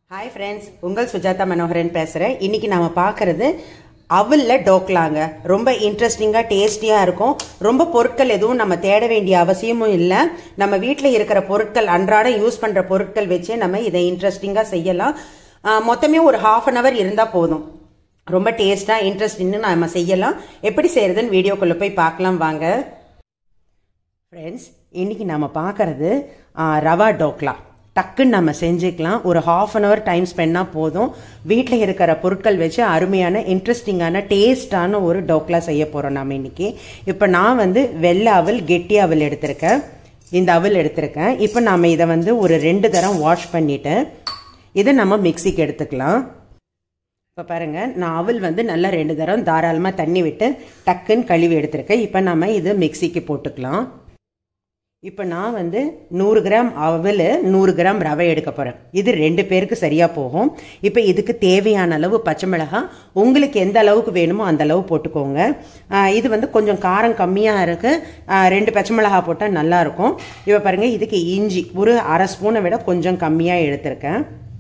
hi friends உங்கள் சுஜாதா மனோகரன் பேசுகிறேன் இன்னைக்கு நாம பார்க்கறது அவலில் டோக்லாங்க ரொம்ப இன்ட்ரெஸ்டிங்காக டேஸ்டியாக இருக்கும் ரொம்ப பொருட்கள் எதுவும் நம்ம தேட வேண்டிய அவசியமும் இல்லை நம்ம வீட்டில் இருக்கிற பொருட்கள் அன்றாடம் யூஸ் பண்ணுற பொருட்கள் வச்சே நம்ம இதை இன்ட்ரெஸ்டிங்காக செய்யலாம் ஆஹ் மொத்தமே ஒரு ஹாஃப் அன் ஹவர் இருந்தால் போதும் ரொம்ப டேஸ்டாக இன்ட்ரெஸ்டிங்னு நம்ம செய்யலாம் எப்படி செய்யறதுன்னு வீடியோக்குள்ளே போய் பார்க்கலாம் வாங்க ஃப்ரெண்ட்ஸ் இன்னைக்கு நம்ம பார்க்கறது ஆ, ரவா டோக்லா டக்குன்னு நம்ம செஞ்சுக்கலாம் ஒரு ஹாஃப் அன் ஹவர் டைம் ஸ்பெண்டாக போதும் வீட்டில் இருக்கிற பொருட்கள் வச்சு அருமையான இன்ட்ரெஸ்டிங்கான டேஸ்டான ஒரு டோக்லா செய்ய போகிறோம் நம்ம இன்னைக்கு இப்போ நான் வந்து வெள்ளை அவல் கெட்டி அவல் எடுத்திருக்கேன் இந்த அவல் எடுத்திருக்கேன் இப்போ நாம் இதை வந்து ஒரு ரெண்டு தரம் வாஷ் பண்ணிவிட்டு இதை நம்ம மிக்சிக்கு எடுத்துக்கலாம் இப்போ பாருங்க நான் அவல் வந்து நல்லா ரெண்டு தரம் தாராளமாக தண்ணி விட்டு டக்குன்னு கழுவி எடுத்திருக்கேன் இப்போ நம்ம இது மிக்சிக்கு போட்டுக்கலாம் இப்போ நான் வந்து நூறு கிராம் அவல் நூறு கிராம் ரவை எடுக்க போகிறேன் இது ரெண்டு பேருக்கு சரியாக போகும் இப்போ இதுக்கு தேவையான அளவு பச்சை மிளகாய் உங்களுக்கு எந்த அளவுக்கு வேணுமோ அந்த அளவு போட்டுக்கோங்க ஆஹ் இது வந்து கொஞ்சம் காரம் கம்மியாக இருக்குது ரெண்டு பச்சை மிளகாய் போட்டால் நல்லாயிருக்கும் இப்போ பாருங்கள் இதுக்கு இஞ்சி ஒரு அரை ஸ்பூனை விட கொஞ்சம் கம்மியாக எடுத்திருக்கேன்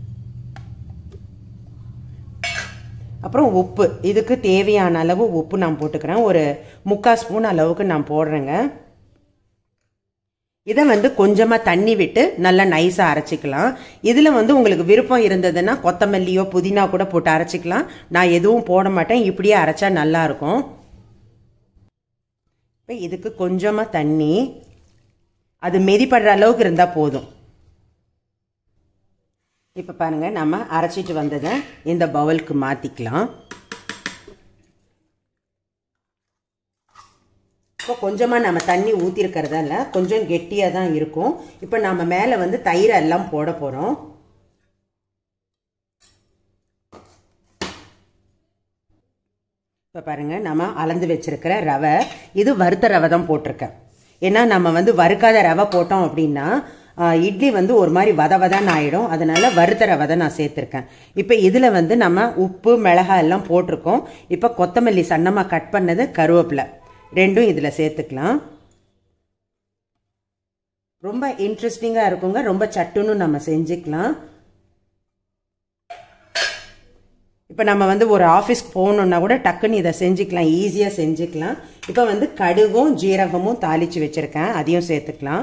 அப்புறம் உப்பு இதுக்கு தேவையான அளவு உப்பு நான் போட்டுக்கிறேன் ஒரு முக்கால் ஸ்பூன் அளவுக்கு நான் போடுறேங்க இதை வந்து கொஞ்சமாக தண்ணி விட்டு நல்லா நைஸாக அரைச்சிக்கலாம் இதில் வந்து உங்களுக்கு விருப்பம் இருந்ததுன்னா கொத்தமல்லியோ புதினா கூட போட்டு அரைச்சிக்கலாம் நான் எதுவும் போட மாட்டேன் இப்படியே அரைச்சா நல்லா இருக்கும் இப்போ இதுக்கு கொஞ்சமாக தண்ணி அது மெதிப்படுற அளவுக்கு இருந்தால் போதும் இப்போ பாருங்க நம்ம அரைச்சிட்டு வந்ததை இந்த பவுலுக்கு மாற்றிக்கலாம் இப்போ கொஞ்சமாக நம்ம தண்ணி ஊற்றிருக்கிறதால கொஞ்சம் கெட்டியாக தான் இருக்கும் இப்போ நம்ம மேலே வந்து தயிர் எல்லாம் போட போகிறோம் இப்போ பாருங்க நம்ம அளந்து வச்சிருக்கிற ரவை இது வறுத்த ரவை தான் போட்டிருக்கேன் ஏன்னா நம்ம வந்து வறுக்காத ரவை போட்டோம் அப்படின்னா ஆ, இட்லி வந்து ஒரு மாதிரி வத வதன்னு ஆயிடும் அதனால வறுத்த ரவை தான் நான் சேர்த்துருக்கேன் இப்போ இதில் வந்து நம்ம உப்பு மிளகாய் எல்லாம் போட்டிருக்கோம் இப்போ கொத்தமல்லி சன்னமாக கட் பண்ணது கருவேப்பிலை ரெண்டும் இதில் சேர்த்துக்கலாம் ரொம்ப இன்ட்ரெஸ்டிங்காக இருக்குங்க ரொம்ப சட்டுன்னு நம்ம செஞ்சுக்கலாம் இப்போ நம்ம வந்து ஒரு ஆஃபீஸ்க்கு போகணுன்னா கூட டக்குன்னு இதை செஞ்சுக்கலாம் ஈஸியாக செஞ்சுக்கலாம் இப்போ வந்து கடுகும் ஜீரகமும் தாளித்து வச்சுருக்கேன் அதையும் சேர்த்துக்கலாம்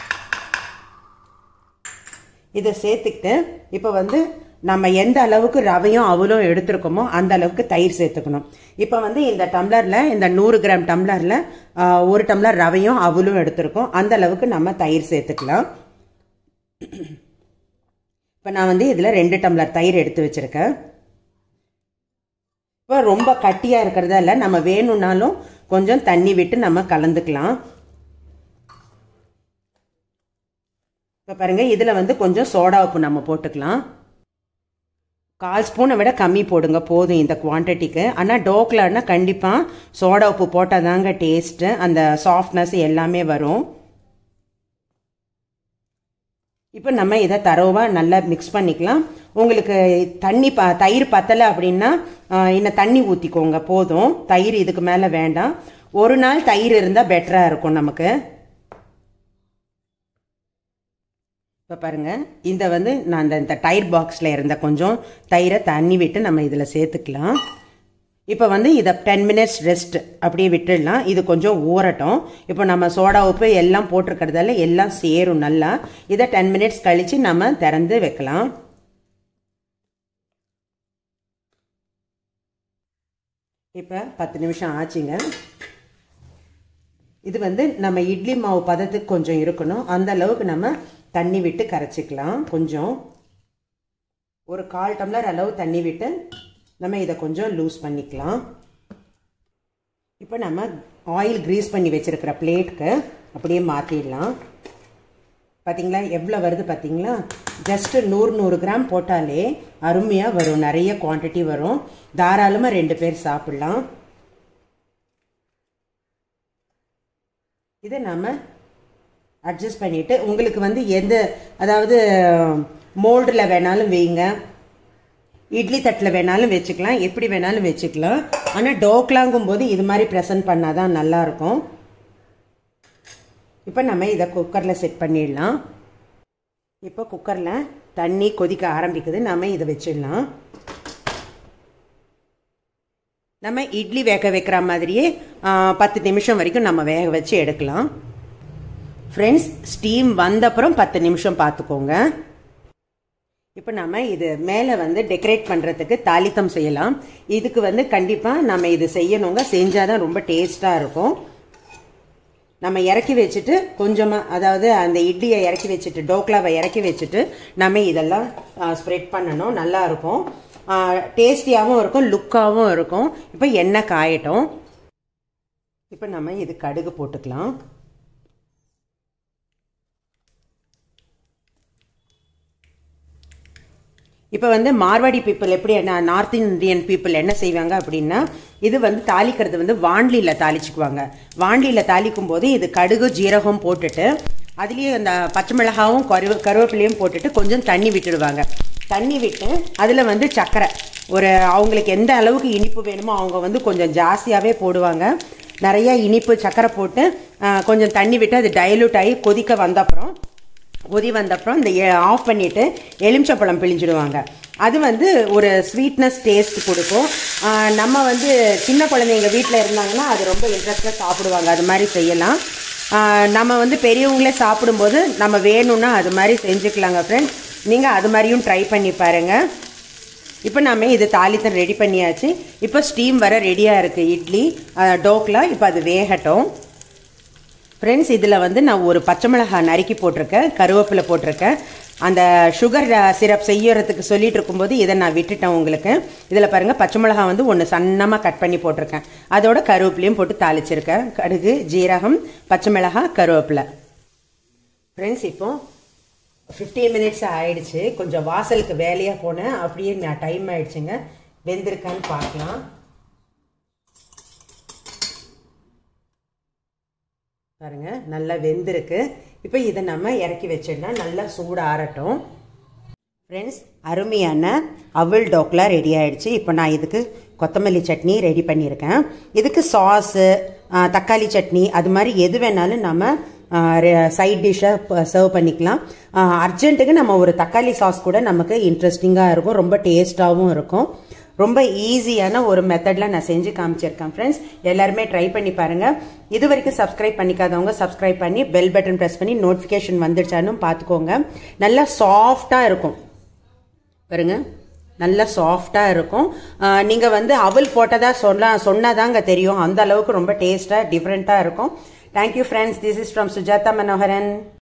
இதை சேர்த்துக்கிட்டு இப்போ வந்து நம்ம எந்த அளவுக்கு ரவையும் அவலும் எடுத்திருக்கோமோ அந்த அளவுக்கு தயிர் சேர்த்துக்கணும் இப்போ வந்து இந்த டம்ளரில் இந்த நூறு கிராம் டம்ளரில் ஒரு டம்ளர் ரவையும் அவலும் எடுத்திருக்கோம் அந்த அளவுக்கு நம்ம தயிர் சேர்த்துக்கலாம் இப்போ நான் வந்து இதில் ரெண்டு டம்ளர் தயிர் எடுத்து வச்சுருக்கேன் இப்போ ரொம்ப கட்டியாக இருக்கிறதா இல்லை நம்ம வேணும்னாலும் கொஞ்சம் தண்ணி விட்டு நம்ம கலந்துக்கலாம் இப்போ பாருங்க இதில் வந்து கொஞ்சம் சோடா உப்பு நம்ம போட்டுக்கலாம் கால் ஸ்பூனை விட கம்மி போடுங்க போதும் இந்த குவான்டிட்டிக்கு ஆனால் டோக்லான்னா கண்டிப்பாக சோடா உப்பு போட்டால் தாங்க டேஸ்ட்டு அந்த சாஃப்ட்னஸ் எல்லாமே வரும் இப்போ நம்ம இதை தரோவாக நல்லா மிக்ஸ் பண்ணிக்கலாம் உங்களுக்கு தண்ணி ப தயிர் பத்தலை அப்படின்னா ஆஹ், இன்னும் தண்ணி ஊற்றிக்கோங்க போதும் தயிர் இதுக்கு மேலே வேண்டாம் ஒரு நாள் தயிர் இருந்தால் பெட்டராக இருக்கும் நமக்கு இப்போ பாருங்க இந்த வந்து நான் இந்த இந்த டயர் பாக்ஸில் இருந்த கொஞ்சம் தயிரை தண்ணி விட்டு நம்ம இதில் சேர்த்துக்கலாம் இப்போ வந்து இதை டென் மினிட்ஸ் ரெஸ்ட் அப்படியே விட்டுடலாம் இது கொஞ்சம் ஊறட்டும் இப்போ நம்ம சோடா உப்பு எல்லாம் போட்டிருக்கிறதால எல்லாம் சேரும் நல்லா இதை டென் மினிட்ஸ் கழித்து நம்ம திறந்து வைக்கலாம் இப்போ பத்து நிமிஷம் ஆச்சுங்க இது வந்து நம்ம இட்லி மாவு பதத்துக்கு கொஞ்சம் இருக்கணும் அந்த அளவுக்கு நம்ம தண்ணி விட்டு கரைச்சிக்கலாம் கொஞ்சம் ஒரு கால் டம்ளர் அளவு தண்ணி விட்டு நம்ம இதை கொஞ்சம் லூஸ் பண்ணிக்கலாம் இப்போ நம்ம ஆயில் க்ரீஸ் பண்ணி வச்சிருக்கிற பிளேட்க்கு அப்படியே மாற்றிடலாம் பார்த்தீங்களா எவ்வளோ வருது பார்த்தீங்களா ஜஸ்ட்டு நூறு நூறு கிராம் போட்டாலே அருமையாக வரும் நிறைய குவான்டிட்டி வரும் தாராளமாக ரெண்டு பேர் சாப்பிட்லாம் இதை நம்ம அட்ஜஸ்ட் பண்ணிவிட்டு உங்களுக்கு வந்து எந்த அதாவது மோல்டில் வேணாலும் வைங்க இட்லி தட்டில் வேணாலும் வச்சுக்கலாம் எப்படி வேணாலும் வச்சுக்கலாம் ஆனால் டோக்லாங்கும் போது இது மாதிரி ப்ரெசன்ட் பண்ணால் தான் நல்லாயிருக்கும் இப்போ நம்ம இதை குக்கரில் செட் பண்ணிடலாம் இப்போ குக்கரில் தண்ணி கொதிக்க ஆரம்பிக்குது நம்ம இதை வச்சிடலாம் நம்ம இட்லி வேக வைக்கிற மாதிரியே பத்து நிமிஷம் வரைக்கும் நம்ம வேக வச்சு எடுக்கலாம் ஃப்ரெண்ட்ஸ் ஸ்டீம் வந்தப்புறம் பத்து நிமிஷம் பார்த்துக்கோங்க இப்போ நம்ம இது மேலே வந்து டெக்கரேட் பண்ணுறதுக்கு தாளித்தம் செய்யலாம் இதுக்கு வந்து கண்டிப்பாக நம்ம இது செய்யணுங்க செஞ்சால் தான் ரொம்ப டேஸ்ட்டாக இருக்கும் நம்ம இறக்கி வச்சுட்டு கொஞ்சமாக அதாவது அந்த இட்லியை இறக்கி வச்சுட்டு டோக்லாவை இறக்கி வச்சுட்டு நம்ம இதெல்லாம் ஸ்ப்ரெட் பண்ணணும் நல்லா இருக்கும் டேஸ்டியாகவும் இருக்கும் லுக்காகவும் இருக்கும் இப்போ எண்ணெய் காயட்டும் இப்போ நம்ம இது கடுகு போட்டுக்கலாம் இப்போ வந்து மார்வாடி பீப்புள் எப்படி என்ன நார்த் இந்தியன் பீப்புள் என்ன செய்வாங்க அப்படின்னா இது வந்து தாளிக்கிறது வந்து வாண்லியில் தாளிச்சுக்குவாங்க வாண்லியில் தாளிக்கும் போது இது கடுகு ஜீரகம் போட்டுட்டு அதுலேயே அந்த பச்சை மிளகாவும் கருவ கருவேப்பிலையும் போட்டுட்டு கொஞ்சம் தண்ணி விட்டுடுவாங்க தண்ணி விட்டு அதில் வந்து சர்க்கரை ஒரு அவங்களுக்கு எந்த அளவுக்கு இனிப்பு வேணுமோ அவங்க வந்து கொஞ்சம் ஜாஸ்தியாகவே போடுவாங்க நிறைய இனிப்பு சர்க்கரை போட்டு கொஞ்சம் தண்ணி விட்டு அது டைலூட் ஆகி கொதிக்க வந்த அப்புறம் கொதி வந்தப்புறம் இந்த ஆஃப் பண்ணிவிட்டு எலுமிச்சப்பழம் பிழிஞ்சிடுவாங்க அது வந்து ஒரு ஸ்வீட்னஸ் டேஸ்ட் கொடுக்கும் நம்ம வந்து சின்ன குழந்தைங்க வீட்டில் இருந்தாங்கன்னா அது ரொம்ப இன்ட்ரெஸ்டாக சாப்பிடுவாங்க அது மாதிரி செய்யலாம் நம்ம வந்து பெரியவங்களே சாப்பிடும்போது நம்ம வேணும்னா அது மாதிரி செஞ்சுக்கலாங்க ஃப்ரெண்ட்ஸ் நீங்கள் அது மாதிரியும் ட்ரை பண்ணி பாருங்கள் இப்போ நம்ம இது தாளித்தம் ரெடி பண்ணியாச்சு இப்போ ஸ்டீம் வர ரெடியாக இருக்குது இட்லி டோக்லா இப்போ அது வேகட்டும் ஃப்ரெண்ட்ஸ் இதில் வந்து நான் ஒரு பச்சை மிளகாய் நறுக்கி போட்டிருக்கேன் கருவேப்பிலை போட்டிருக்கேன் அந்த சுகர் சிரப் செய்யறதுக்கு சொல்லிட்டு இருக்கும்போது இதை நான் விட்டுட்டேன் உங்களுக்கு இதில் பாருங்கள் பச்சை மிளகாய் வந்து ஒன்று சன்னமாக கட் பண்ணி போட்டிருக்கேன் அதோட கருவேப்பிலையும் போட்டு தாளிச்சிருக்கேன் கடுகு ஜீரகம் பச்சை மிளகாய் கருவேப்பிலை ஃப்ரெண்ட்ஸ் இப்போ ஃபிஃப்டீன் மினிட்ஸ் ஆயிடுச்சு கொஞ்சம் வாசலுக்கு வேலையாக போனேன் அப்படியே நான் டைம் ஆயிடுச்சுங்க வெந்திருக்கான்னு பார்க்கலாம் பாருங்க நல்லா வெந்திருக்கு இப்போ இதை நம்ம இறக்கி வச்சிடனா நல்லா சூடு ஆறட்டும் ஃப்ரெண்ட்ஸ் அருமையான அவல் டோக்லா ரெடி ஆயிடுச்சு இப்போ நான் இதுக்கு கொத்தமல்லி சட்னி ரெடி பண்ணியிருக்கேன் இதுக்கு சாஸு தக்காளி சட்னி அது மாதிரி எது வேணாலும் நம்ம சைட் டிஷ்ஷாக சர்வ் பண்ணிக்கலாம் அர்ஜென்ட்டுக்கு நம்ம ஒரு தக்காளி சாஸ் கூட நமக்கு இன்ட்ரெஸ்டிங்காக இருக்கும் ரொம்ப டேஸ்ட்டாகவும் இருக்கும் ரொம்ப ஈஸியான ஒரு மெத்தடில் நான் செஞ்சு காமிச்சிருக்கேன் ஃப்ரெண்ட்ஸ் எல்லாருமே ட்ரை பண்ணி பாருங்கள் இது வரைக்கும் சப்ஸ்கிரைப் பண்ணிக்காதவங்க சப்ஸ்கிரைப் பண்ணி பெல் பட்டன் ப்ரெஸ் பண்ணி நோட்டிஃபிகேஷன் வந்துடுச்சான்னு பார்த்துக்கோங்க நல்லா சாஃப்டாக இருக்கும் பாருங்க நல்லா சாஃப்டாக இருக்கும் நீங்கள் வந்து அவல் போட்டதா சொல்ல சொன்னாதாங்க தெரியும் அந்த அளவுக்கு ரொம்ப டேஸ்ட்டாக டிஃப்ரெண்ட்டாக இருக்கும் thank you friends this is from Sujatha Manoharan